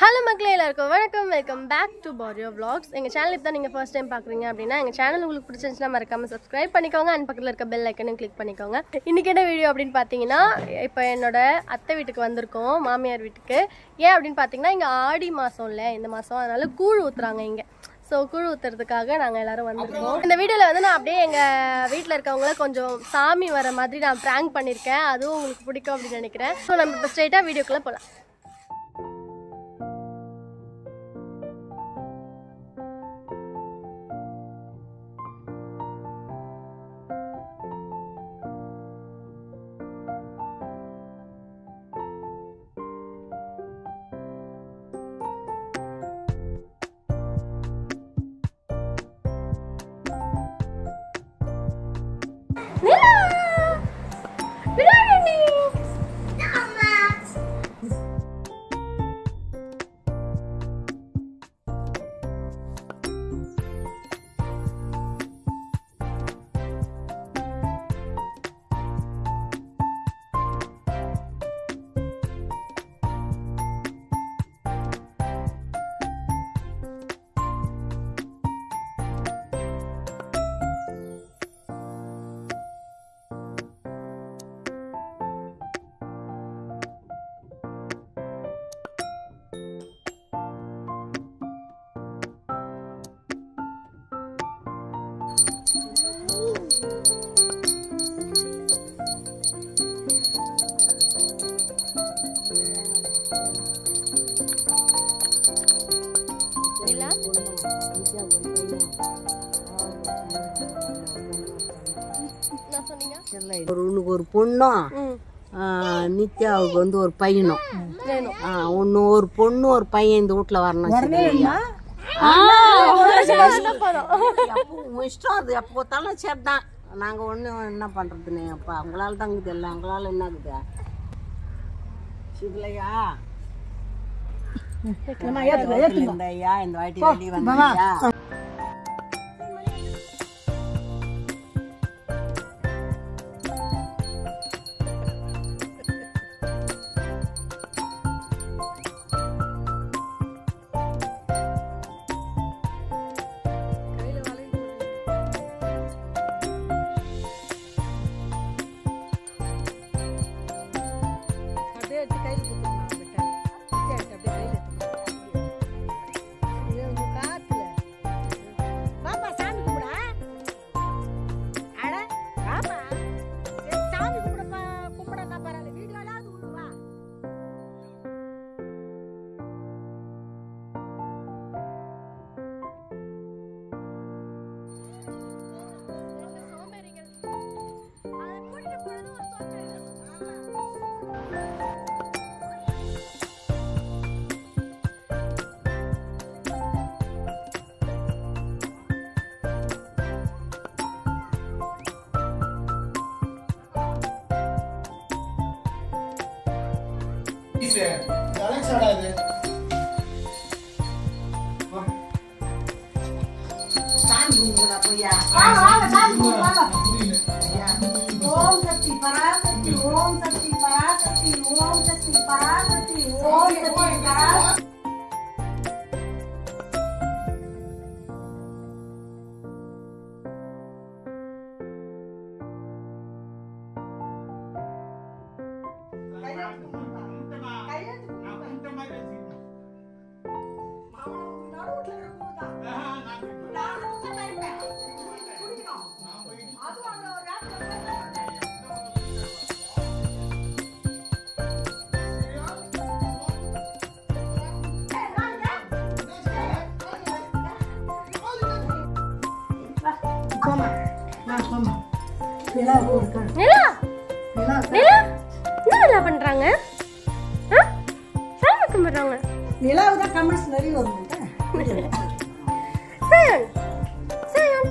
Hello மக்களே எல்லாருக்கும் வணக்கம் welcome back to Pariyo vlogs எங்கள் சேனல் இப்போ தான் நீங்கள் ஃபர்ஸ்ட் டைம் பார்க்குறீங்க அப்படின்னா எங்கள் சேனல் உங்களுக்கு பிடிச்சிருந்துச்சுன்னா மறக்காமல் சப்ஸ்கிரைப் பண்ணிக்கோங்க அண்ட் பக்கத்தில் இருக்க பெல் ஐக்கனும் கிளிக் பண்ணிக்கோங்க இன்றைக்கி என்ன வீடியோ அப்படின்னு பார்த்தீங்கன்னா இப்போ என்னோட அத்தை வீட்டுக்கு வந்திருக்கோம் மாமியார் வீட்டுக்கு ஏன் அப்படின்னு பார்த்தீங்கன்னா இங்கே ஆடி மாதம் இல்லை இந்த மாதம் அதனால கூழ் ஊற்றுறாங்க இங்கே ஸோ கூழ் ஊற்றுறதுக்காக நாங்கள் எல்லாரும் வந்திருக்கோம் இந்த வீடியோவில் வந்து நான் அப்படியே எங்கள் வீட்டில் இருக்கவங்கள கொஞ்சம் சாமி வர மாதிரி நான் ப்ராங்க் பண்ணியிருக்கேன் அதுவும் உங்களுக்கு பிடிக்கும் அப்படின்னு நினைக்கிறேன் ஸோ நம்ம இப்போ ஸ்ட்ரைட்டாக வீடியோக்குள்ளே போகலாம் நிலா விளையாடு நிலா என்ன சொன்னீங்க ஒரு உனக்கு ஒரு பொண்ணும் ம் ஆ, நித்யாவுக்கு வந்து ஒரு பையனும் வேணும் ஆ, ஒண்ணு ஒரு பொண்ணு ஒரு பையன் இந்த வீட்டுல வரணும் சரியா? ஆ, போகிறோம் எப்போ உன் இஷ்டம் அது எப்போ பார்த்தாலும் சரி தான் நாங்க ஒண்ணு என்ன பண்றதுன்னு அப்பா உங்களால தான் இருக்குது எல்லாம் உங்களால என்ன இருக்குது சிவலையா இந்த ஐயா இந்த வாட்டி வெளியே வந்தியா ஓம் சக்தி பராசக்தி ஓம் சக்தி பராசக்தி ஓம் சக்தி பராசக்தி ஓம் சக்தி பராசக்தி நிலா நிலா என்ன நிலா பண்றாங்க ஆ? சாமி கும்பிடுறாங்க நிலாவுதான் கமெண்ட்ஸ் நிறைய வரும் சயன் சயன்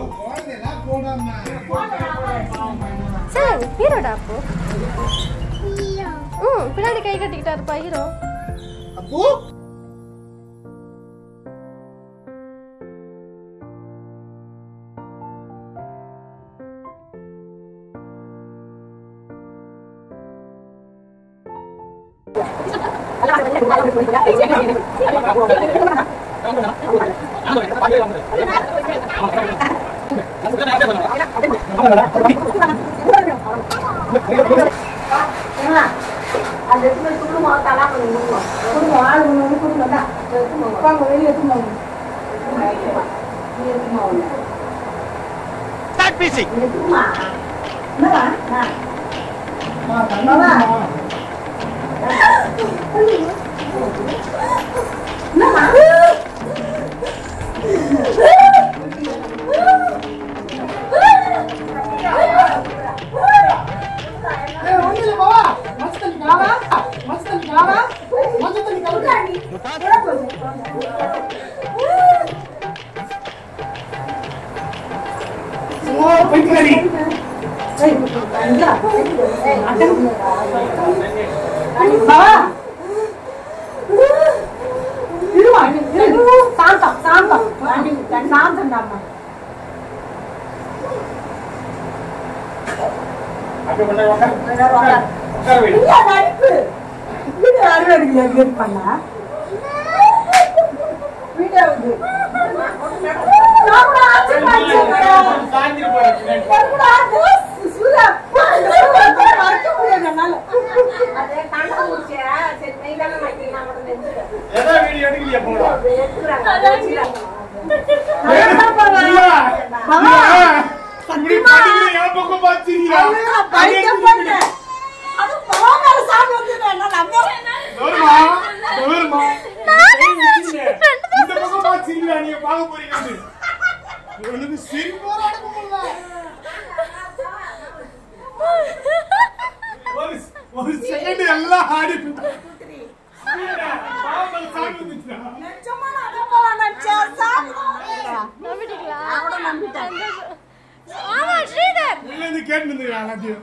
சயன் ஹீரோடா அப்போ ம் பின்னாடி கை கட்டிக்கிட்டா இருப்பா ஹீரோ ஆ அந்த இடத்துல குடும்பம் தலா பண்ணி குடும்பம் ஆள் ஒன்று குடும்பம் தான் வாங்க வெளியே எடுத்துமா எடுத்துமா என்னவா சாந்தம் சாந்தம் சாந்தம் தாம்மா இல்ல நடிப்பு வீடியோ அறுவடைக்கு எப்படி பண்ணா வீடியோ இது நான் கூட ஆச்சரியமா இருக்கேன். நான் கூட ஆச்சரியமா சூர்யா, அப்பா, இந்த படம் மறக்க முடியாது என்னால. அது கண்டுபிடிச்சே. சரி, மெய்தானே மாட்டீங்க, நான் கூட நினைச்சுக்கிறேன். நான் படிக்க போனேன். அது பரவாயில்ல, சாமி வந்து என்ன நம்ப ஒரு செகண்ட் எல்லாம் ஆடி நிஜமா நான் அதான் போலாம் நினைச்சேன். சாமி தான். நம்பிட்டீங்களா நான் கூட நம்பிட்டேன். ஆமா ஸ்ரீதர் உள்ள இருந்து கேட்டு இருந்துக்கிறான் எல்லாத்தையும்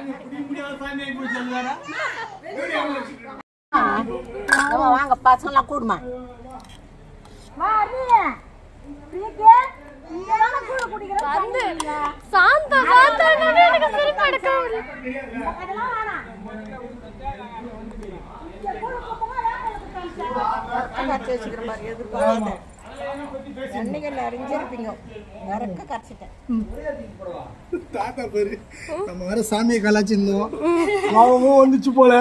ஆமா, வாங்க பசங்களாம் கூடுமா வா அண்ணே. பிரியக்கே, இங்க தானே கூழ் குடிக்கிறேன் வந்து சாந்தா பார்த்தா எனக்கு சிரிப்பு எடுக்க முடியல அதெல்லாம் வேணாம். இங்க கூழ் குடிப்போமா, வேப்ப கரைச்சி வச்சுக்கிற மாதிரி எதிர்பார்க்காத எண்ணெய்கள் அறிஞ்சிருப்பீங்க நறுக்க கரைச்சிட்டேன் தாத்தா பேரு நம்ம வேற சாமியை கலாச்சிருந்தோம் அவவும் வந்துச்சு போல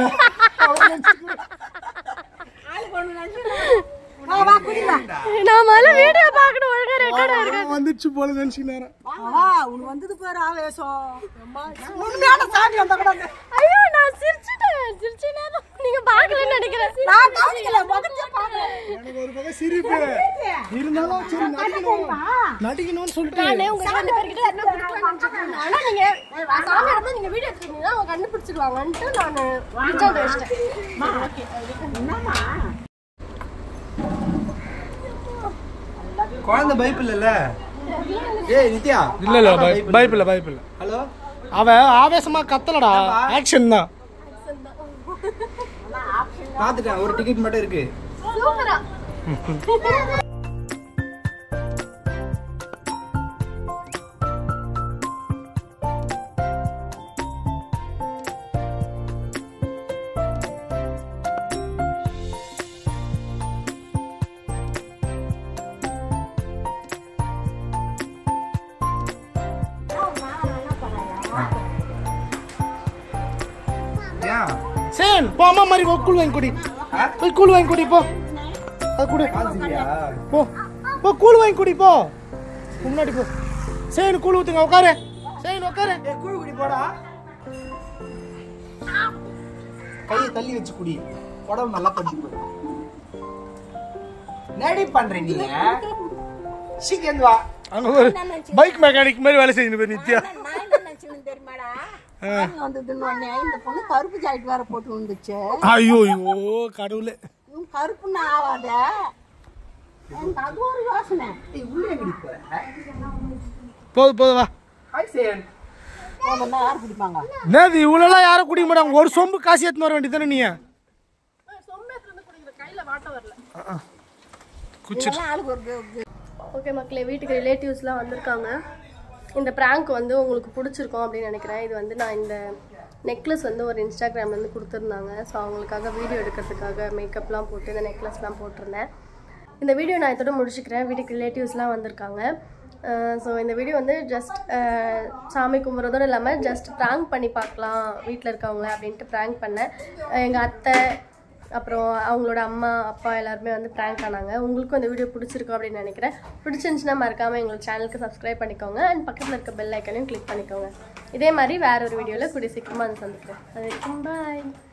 வா வா குடிமா நான் முதல்ல வீடியோ பார்க்கணும் ஒழுங்கா ரெக்கார்ட் அவன் வந்துச்சு போல நினைச்சுனாரன் ஆஹா உனக்கு வந்தது பேர் ஆவேசம் உண்மையான சாமி வந்தா கூட அந்த- ஐயோ நான் சிரிச்சிட்டேன் சிரிச்சேனா நீங்க பார்க்கலன்னு நினைக்கிறேன் நான் கவனிக்கல முதல்ல பாக்கிறேன் எனக்கு ஒரு பக்கம் சிரிப்பு இருந்தாலும் சரி நடிக்கணும் நடிக்கணும்னு சொல்லிட்டு நானே உங்க ரெண்டு பேர்கிட்ட என்ன கொடுக்கலாம்னு நினைச்சிட்டு ஆனா நீங்க சாமி இருந்தா நீங்க வீடியோ எடுத்துட்டீங்கன்னா அவங்க கண்டுபிடிச்சிடுவாங்கன்ட்டு நான் ரிஜார்ட் வச்சிட்டேன் என்னம்மா குழந்தை பைப்பில் இல்ல ஏய் நித்யா இல்ல இல்ல பைப் இல்ல பைப் இல்ல ஹலோ அவ ஆவேசமா கத்தலடா ஆக்ஷன் தான் பார்த்துட்டேன் ஒரு டிக்கெட் மட்டும் இருக்கு சூப்பரா ஏன் சேன் போ அம்மா மாதிரி போ, கூழ் வாங்கி குடி போய் கூழ் வாங்கி குடி போ அது குடி சரியா போ போ கூழ் வாங்கி குடி போ முன்னாடி போ சேன் கூழ் ஊத்துங்க உட்காரு சேன் உட்காரு ஏ கூழ் குடி போடா கையை தள்ளி வச்சு குடி உடம்பு நல்லா கொஞ்சம் நேடி பண்ற நீங்க சீக்கிரம் வா அங்க ஒரு பைக் மெக்கானிக் மாதிரி வேலை செஞ்சு போய் நித்யா நான் என்ன நினைச்சேன்னு தெரியுமாடா சாமி வந்ததுன்னு உடனே இந்த பொண்ணு கருப்பு ஜாக்கெட் வேற போட்டு வந்துச்சு ஐயோ ஐயோ கடவுளே இவன் கருப்புன்னு ஆவாத எனக்கு அது ஒரு யோசனை ஏய் உள்ளே எங்கடி போற போது போது வா ஹாய் சேன் போனோம்னா யார் குடிப்பாங்க என்னது இவ்வளோலாம் யாரும் குடிக்க மாட்டாங்க ஒரு சொம்பு காசு எடுத்துன்னு வர வேண்டியதானே நீ குச்சிட்டு இதெல்லாம் ஆளுக்கு ஒரு கு- ஓகே மக்களே வீட்டுக்கு ரிலேட்டிவ்ஸ்லாம் வந்திருக்காங்க இந்த ப்ராங்க் வந்து உங்களுக்கு பிடிச்சிருக்கும் அப்படின்னு நினைக்கிறேன் இது வந்து நான் இந்த நெக்லஸ் வந்து ஒரு இன்ஸ்டாகிராம்லேருந்து கொடுத்துருந்தாங்க ஸோ அவங்களுக்காக வீடியோ எடுக்கிறதுக்காக மேக்கப்லாம் போட்டு இந்த நெக்லஸ்லாம் போட்டிருந்தேன் இந்த வீடியோ நான் இதோட முடிச்சுக்கிறேன் வீட்டுக்கு ரிலேட்டிவ்ஸ்லாம் வந்திருக்காங்க ஸோ இந்த வீடியோ வந்து ஜஸ்ட் சாமி கும்பிட்றதோடு இல்லாமல் ஜஸ்ட் ப்ராங்க் பண்ணி பார்க்கலாம் வீட்டில் இருக்கவங்கள அப்படின்ட்டு ப்ராங்க் பண்ணேன் எங்கள் அத்தை அப்புறம் அவங்களோட அம்மா அப்பா எல்லாருமே வந்து ப்ராங்க் ஆனாங்க உங்களுக்கும் இந்த வீடியோ பிடிச்சிருக்கும் அப்படின்னு நினைக்கிறேன் பிடிச்சிருந்துச்சுன்னா மறக்காமல் எங்களோட சேனலுக்கு சப்ஸ்கிரைப் பண்ணிக்கோங்க அண்ட் பக்கத்தில் இருக்க பெல் ஐக்கனையும் கிளிக் பண்ணிக்கோங்க இதே மாதிரி வேற ஒரு வீடியோவில் கூடிய சீக்கிரமாக வந்து சந்திக்கிறேன் அது வரைக்கும் பாய்